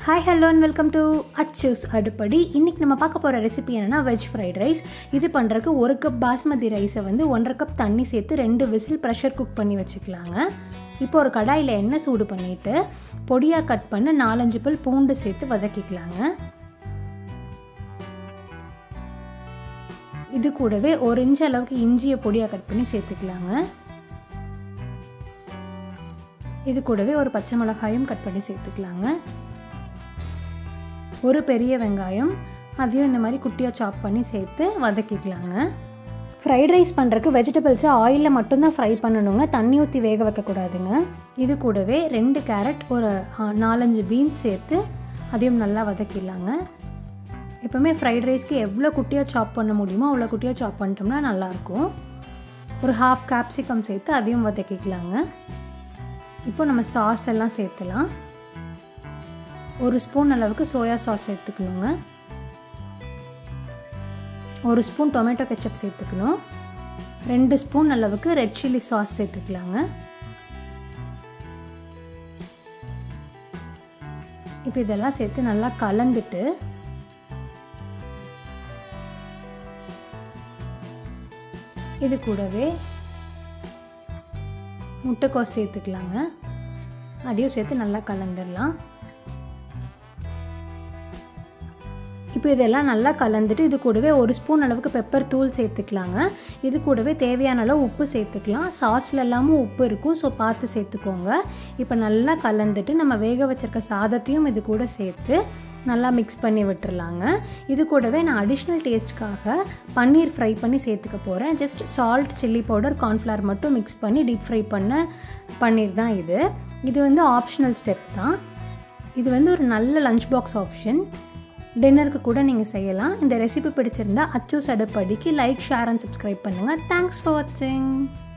hi hello and welcome to Achu's Aduppadi இன்றைக்கி நம்ம பார்க்க போகிற ரெசிபி என்னென்னா வெஜ் ஃப்ரைட் ரைஸ் இது பண்ணுறதுக்கு ஒரு கப் பாஸ்மதி ரைஸை வந்து ஒன்றரை கப் தண்ணி சேர்த்து ரெண்டு விசில் ப்ரெஷர் குக் பண்ணி வச்சுக்கலாங்க இப்போ ஒரு கடாயில் எண்ணெய் சூடு பண்ணிவிட்டு பொடியாக கட் பண்ண நாலஞ்சு பல் பூண்டு சேர்த்து வதக்கிக்கலாங்க இது கூடவே ஒரு இன்ச் அளவுக்கு இஞ்சியை பொடியாக கட் பண்ணி சேர்த்துக்கலாங்க இது கூடவே ஒரு பச்சை மிளகாயும் கட் பண்ணி சேர்த்துக்கலாங்க ஒரு பெரிய வெங்காயம் அதையும் இந்த மாதிரி குட்டியாக சாப் பண்ணி சேர்த்து வதக்கிக்கலாங்க ஃப்ரைட் ரைஸ் பண்ணுறதுக்கு வெஜிடபிள்ஸை ஆயிலில் மட்டும்தான் ஃப்ரை பண்ணணுங்க தண்ணி ஊற்றி வேக வைக்கக்கூடாதுங்க இது கூடவே ரெண்டு கேரட் ஒரு நாலஞ்சு பீன்ஸ் சேர்த்து அதையும் நல்லா வதக்கிடலாங்க எப்போவுமே ஃப்ரைட் ரைஸ்க்கு எவ்வளோ குட்டியாக சாப் பண்ண முடியுமோ அவ்வளோ குட்டியாக சாப் பண்ணிட்டோம்னா நல்லாயிருக்கும் ஒரு ஹாஃப் கேப்சிகம் சேர்த்து அதையும் வதக்கிக்கலாங்க இப்போ நம்ம சாஸ் எல்லாம் சேர்த்துலாம் ஒரு ஸ்பூன் அளவுக்கு சோயா சாஸ் சேர்த்துக்கணுங்க ஒரு ஸ்பூன் டொமேட்டோ கெச்சப் சேர்த்துக்கணும் ரெண்டு ஸ்பூன் அளவுக்கு ரெட் சில்லி சாஸ் சேர்த்துக்கலாங்க இப்போ இதெல்லாம் சேர்த்து நல்லா கலந்துட்டு இது கூடவே முட்டைக்கோஸ் சேர்த்துக்கலாங்க அதையும் சேர்த்து நல்லா கலந்துடலாம் இப்போ இதெல்லாம் நல்லா கலந்துட்டு இது கூடவே ஒரு ஸ்பூன் அளவுக்கு பெப்பர் தூள் சேர்த்துக்கலாங்க இது கூடவே தேவையான அளவு உப்பு சேர்த்துக்கலாம் சாஸில் எல்லாமும் உப்பு இருக்கும் ஸோ பார்த்து சேர்த்துக்கோங்க இப்போ நல்லா கலந்துட்டு நம்ம வேக வச்சிருக்க சாதத்தையும் இது கூட சேர்த்து நல்லா மிக்ஸ் பண்ணி விட்டுறலாங்க இது கூடவே நான் அடிஷ்னல் டேஸ்ட்காக பன்னீர் ஃப்ரை பண்ணி சேர்த்துக்க போகிறேன் just salt chilli powder cornflour மட்டும் மிக்ஸ் பண்ணி டீப் ஃப்ரை பண்ண பன்னீர் தான் இது இது வந்து ஆப்ஷனல் ஸ்டெப் தான் இது வந்து ஒரு நல்ல லஞ்ச் பாக்ஸ் ஆப்ஷன் டின்னருக்கு கூட நீங்கள் செய்யலாம் இந்த ரெசிபி பிடிச்சிருந்தா அச்சூஸ் அடுப்படிக்கு லைக் ஷேர் அண்ட் சப்ஸ்கிரைப் பண்ணுங்கள் தேங்க்ஸ் ஃபார் வாட்சிங்